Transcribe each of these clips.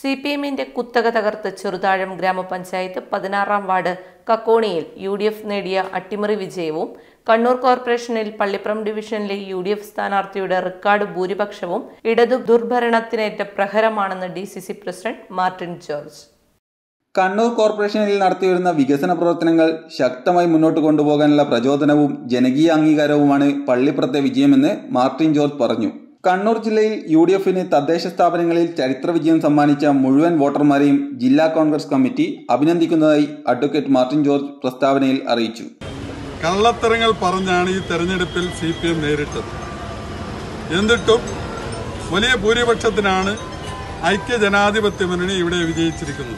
C P എമ്മിന്റെ കുത്തക തകർത്ത് ചെറുതാഴം ഗ്രാമപഞ്ചായത്ത് പതിനാറാം വാർഡ് കക്കോണിയിൽ യു ഡി എഫ് നേടിയ അട്ടിമറി വിജയവും കണ്ണൂർ കോർപ്പറേഷനിൽ പള്ളിപ്പുറം ഡിവിഷനിലെ യു ഡി എഫ് സ്ഥാനാർത്ഥിയുടെ റെക്കോർഡ് ഭൂരിപക്ഷവും ഇടതു ദുർഭരണത്തിനേറ്റ പ്രഹരമാണെന്ന് D C C president Martin George Kannur കോർപ്പറേഷനിൽ നടത്തിവരുന്ന വികസന പ്രവർത്തനങ്ങൾ ശക്തമായി മുന്നോട്ട് കൊണ്ടുപോകാനുള്ള പ്രചോദനവും ജനകീയ അംഗീകാരവുമാണ് പള്ളിപ്പുറത്തെ വിജയമെന്ന് മാർട്ടിൻ ജോർജ് പറഞ്ഞു കണ്ണൂർ ജില്ലയിൽ യു ഡി എഫിന് തദ്ദേശ സ്ഥാപനങ്ങളിൽ ചരിത്ര വിജയം സമ്മാനിച്ച മുഴുവൻ വോട്ടർമാരെയും ജില്ലാ കോൺഗ്രസ് കമ്മിറ്റി അഭിനന്ദിക്കുന്നതായി അഡ്വക്കേറ്റ് മാർട്ടിൻ ജോർജ് പ്രസ്താവനയിൽ അറിയിച്ചു കള്ളത്തരങ്ങൾ പറഞ്ഞാണ് ഈ തെരഞ്ഞെടുപ്പിൽ സി പി എം നേരിട്ടത് എന്നിട്ടും വലിയ ഭൂരിപക്ഷത്തിനാണ് ഐക്യ ജനാധിപത്യ മുന്നണി ഇവിടെ വിജയിച്ചിരിക്കുന്നത്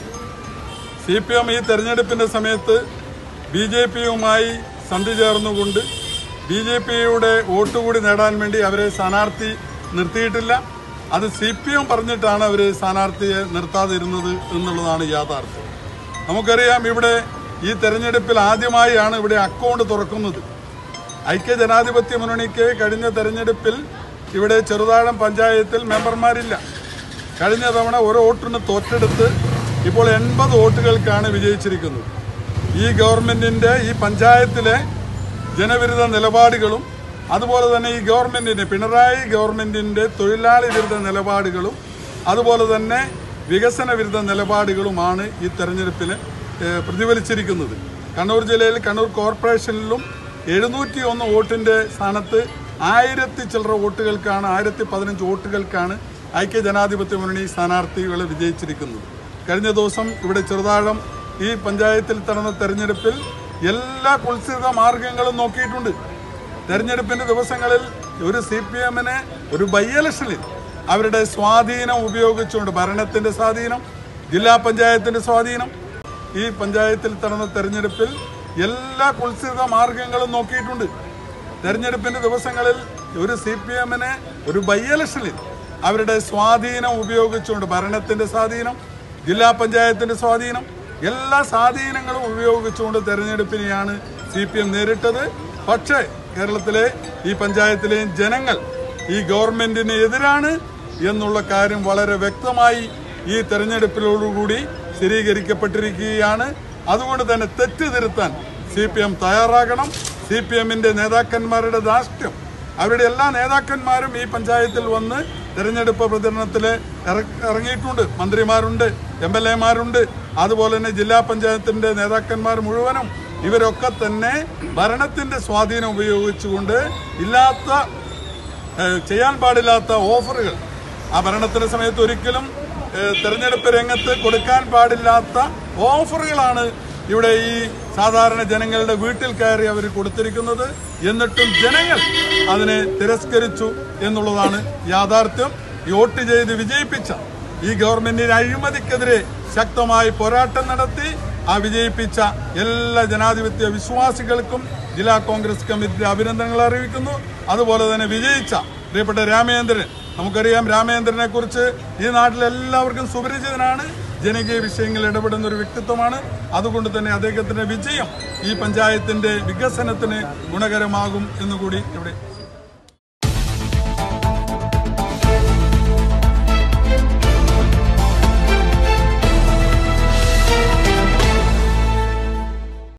സി പി എം ഈ തെരഞ്ഞെടുപ്പിന്റെ സമയത്ത് ബി ജെ പിയുമായി സന്ധി ചേർന്നുകൊണ്ട് ബി ജെ പിയുടെ വോട്ട് കൂടി നേടാൻ വേണ്ടി അവരെ സ്ഥാനാർത്ഥി നിർത്തിയിട്ടില്ല അത് സി പി എം പറഞ്ഞിട്ടാണ് അവർ സ്ഥാനാർത്ഥിയെ നിർത്താതിരുന്നത് എന്നുള്ളതാണ് യാഥാർത്ഥ്യം നമുക്കറിയാം ഇവിടെ ഈ തെരഞ്ഞെടുപ്പിൽ ആദ്യമായാണ് ഇവിടെ അക്കൗണ്ട് തുറക്കുന്നത് ഐക്യ ജനാധിപത്യ മുന്നണിക്ക് കഴിഞ്ഞ തെരഞ്ഞെടുപ്പിൽ ഇവിടെ ചെറുതാഴം പഞ്ചായത്തിൽ മെമ്പർമാരില്ല കഴിഞ്ഞ തവണ ഒരു വോട്ടിന് തോറ്റെടുത്ത് ഇപ്പോൾ എൺപത് വോട്ടുകൾക്കാണ് വിജയിച്ചിരിക്കുന്നത് ഈ ഗവൺമെന്റിന്റെ ഈ പഞ്ചായത്തിലെ ജനവിരുദ്ധ നിലപാടുകളും അതുപോലെ തന്നെ ഈ ഗവൺമെന്റിന്റെ പിണറായി ഗവൺമെന്റിന്റെ തൊഴിലാളി വിരുദ്ധ നിലപാടുകളും അതുപോലെ തന്നെ വികസന വിരുദ്ധ നിലപാടുകളുമാണ് ഈ തെരഞ്ഞെടുപ്പിൽ ഏഹ്, പ്രതിഫലിച്ചിരിക്കുന്നത് കണ്ണൂർ ജില്ലയിൽ കണ്ണൂർ കോർപ്പറേഷനിലും എഴുന്നൂറ്റി ഒന്ന് വോട്ടിന്റെ സ്ഥാനത്ത് ആയിരത്തി ചില്ലറ വോട്ടുകൾക്കാണ് ആയിരത്തി പതിനഞ്ച് വോട്ടുകൾക്കാണ് ഐക്യ ജനാധിപത്യ മുന്നണി സ്ഥാനാർത്ഥികളെ വിജയിച്ചിരിക്കുന്നത് കഴിഞ്ഞ ദിവസം ഇവിടെ ചെറുതാഴം ഈ പഞ്ചായത്തിൽ നടന്ന തെരഞ്ഞെടുപ്പിൽ എല്ലാ കുത്സിത മാർഗങ്ങളും നോക്കിയിട്ടുണ്ട് തെരഞ്ഞെടുപ്പിന്റെ ദിവസങ്ങളിൽ ഒരു സി പി എമ്മിന് ഒരു ബൈ ഇലക്ഷനിൽ അവരുടെ സ്വാധീനം ഉപയോഗിച്ചുകൊണ്ട് ഭരണത്തിന്റെ സ്വാധീനം ജില്ലാ പഞ്ചായത്തിന്റെ സ്വാധീനം ഈ പഞ്ചായത്തിൽ നടന്ന തെരഞ്ഞെടുപ്പിൽ എല്ലാ കുത്സിത മാർഗങ്ങളും നോക്കിയിട്ടുണ്ട് തെരഞ്ഞെടുപ്പിന്റെ ദിവസങ്ങളിൽ ഒരു സി പി എമ്മിന് ഒരു ബൈ ഇലക്ഷനിൽ അവരുടെ സ്വാധീനം ഉപയോഗിച്ചുകൊണ്ട് ഭരണത്തിന്റെ സ്വാധീനം ജില്ലാ പഞ്ചായത്തിന്റെ സ്വാധീനം എല്ലാ സ്വാധീനങ്ങളും ഉപയോഗിച്ചുകൊണ്ട് തെരഞ്ഞെടുപ്പിനെയാണ് സി പി എം നേരിട്ടത് പക്ഷേ കേരളത്തിലെ ഈ പഞ്ചായത്തിലെയും ജനങ്ങൾ ഈ ഗവൺമെന്റിന് എതിരാണ് എന്നുള്ള കാര്യം വളരെ വ്യക്തമായി ഈ തെരഞ്ഞെടുപ്പിലോടുകൂടി സ്ഥിരീകരിക്കപ്പെട്ടിരിക്കുകയാണ് അതുകൊണ്ട് തന്നെ തെറ്റ് തിരുത്താൻ സി പി എം തയ്യാറാകണം സി പി എമ്മിന്റെ നേതാക്കന്മാരുടെ ധാർഷ്ട്യം അവരുടെ എല്ലാ നേതാക്കന്മാരും ഈ പഞ്ചായത്തിൽ വന്ന് തെരഞ്ഞെടുപ്പ് പ്രചരണത്തിൽ ഇറങ്ങിയിട്ടുണ്ട് മന്ത്രിമാരുണ്ട് എം എൽ എമാരുണ്ട് അതുപോലെ തന്നെ ജില്ലാ പഞ്ചായത്തിന്റെ നേതാക്കന്മാർ മുഴുവനും ഇവരൊക്കെ തന്നെ ഭരണത്തിന്റെ സ്വാധീനം ഉപയോഗിച്ചുകൊണ്ട് ഇല്ലാത്ത ഏഹ് ചെയ്യാൻ പാടില്ലാത്ത ഓഫറുകൾ ആ ഭരണത്തിന്റെ സമയത്ത് ഒരിക്കലും ഏഹ് തെരഞ്ഞെടുപ്പ് രംഗത്ത് കൊടുക്കാൻ പാടില്ലാത്ത ഓഫറുകളാണ് ഇവിടെ ഈ സാധാരണ ജനങ്ങളുടെ വീട്ടിൽ കയറി അവർ കൊടുത്തിരിക്കുന്നത് എന്നിട്ടും ജനങ്ങൾ അതിനെ തിരസ്കരിച്ചു എന്നുള്ളതാണ് യാഥാർത്ഥ്യം ഈ വോട്ട് ചെയ്ത് വിജയിപ്പിച്ച ഈ ഗവൺമെന്റിന്റെ അഴിമതിക്കെതിരെ ശക്തമായി പോരാട്ടം നടത്തി ആ വിജയിപ്പിച്ച എല്ലാ ജനാധിപത്യ വിശ്വാസികൾക്കും ജില്ലാ കോൺഗ്രസ് കമ്മിറ്റി അഭിനന്ദനങ്ങൾ അറിയിക്കുന്നു അതുപോലെ തന്നെ വിജയിച്ച പ്രിയപ്പെട്ട രാമേന്ദ്രൻ നമുക്കറിയാം രാമേന്ദ്രനെ കുറിച്ച് ഈ നാട്ടിലെല്ലാവർക്കും സുപരിചിതനാണ് ജനകീയ വിഷയങ്ങളിൽ ഇടപെടുന്ന ഒരു വ്യക്തിത്വമാണ് അതുകൊണ്ട് തന്നെ അദ്ദേഹത്തിന്റെ വിജയം ഈ പഞ്ചായത്തിന്റെ വികസനത്തിന് ഗുണകരമാകും എന്നുകൂടി ഇവിടെ